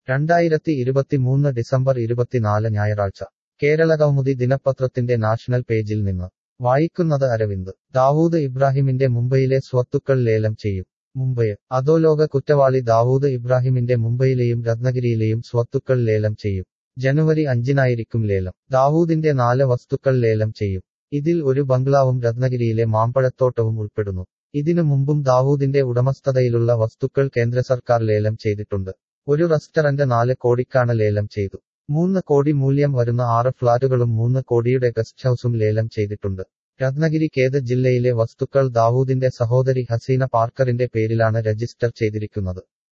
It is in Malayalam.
രണ്ടായിരത്തി ഇരുപത്തിമൂന്ന് ഡിസംബർ ഇരുപത്തിനാല് ഞായറാഴ്ച കേരള കൗമുദി ദിനപത്രത്തിന്റെ നാഷണൽ പേജിൽ നിന്ന് വായിക്കുന്നത് അരവിന്ദ് ദാവൂദ് ഇബ്രാഹിമിന്റെ മുംബൈയിലെ സ്വത്തുക്കൾ ലേലം ചെയ്യും മുംബൈ അധോലോക കുറ്റവാളി ദാവൂദ് ഇബ്രാഹിമിന്റെ മുംബൈയിലെയും രത്നഗിരിയിലെയും സ്വത്തുക്കൾ ലേലം ചെയ്യും ജനുവരി അഞ്ചിനായിരിക്കും ലേലം ദാവൂദിന്റെ നാല് വസ്തുക്കൾ ലേലം ചെയ്യും ഇതിൽ ഒരു ബംഗ്ലാവും രത്നഗിരിയിലെ മാമ്പഴത്തോട്ടവും ഉൾപ്പെടുന്നു ഇതിനു മുമ്പും ദാവൂദിന്റെ ഉടമസ്ഥതയിലുള്ള വസ്തുക്കൾ കേന്ദ്ര സർക്കാർ ലേലം ചെയ്തിട്ടുണ്ട് ഒരു റെസ്റ്ററന്റ് നാല് കോടിക്കാണ് ലേലം ചെയ്തു മൂന്ന് കോടി മൂല്യം വരുന്ന ആറ് ഫ്ളാറ്റുകളും മൂന്ന് കോടിയുടെ ഗസ്റ്റ് ഹൌസും ലേലം ചെയ്തിട്ടുണ്ട് രത്നഗിരി കേത് ജില്ലയിലെ വസ്തുക്കൾ ദാവൂദിന്റെ സഹോദരി ഹസീന പാർക്കറിന്റെ പേരിലാണ് രജിസ്റ്റർ ചെയ്തിരിക്കുന്നത്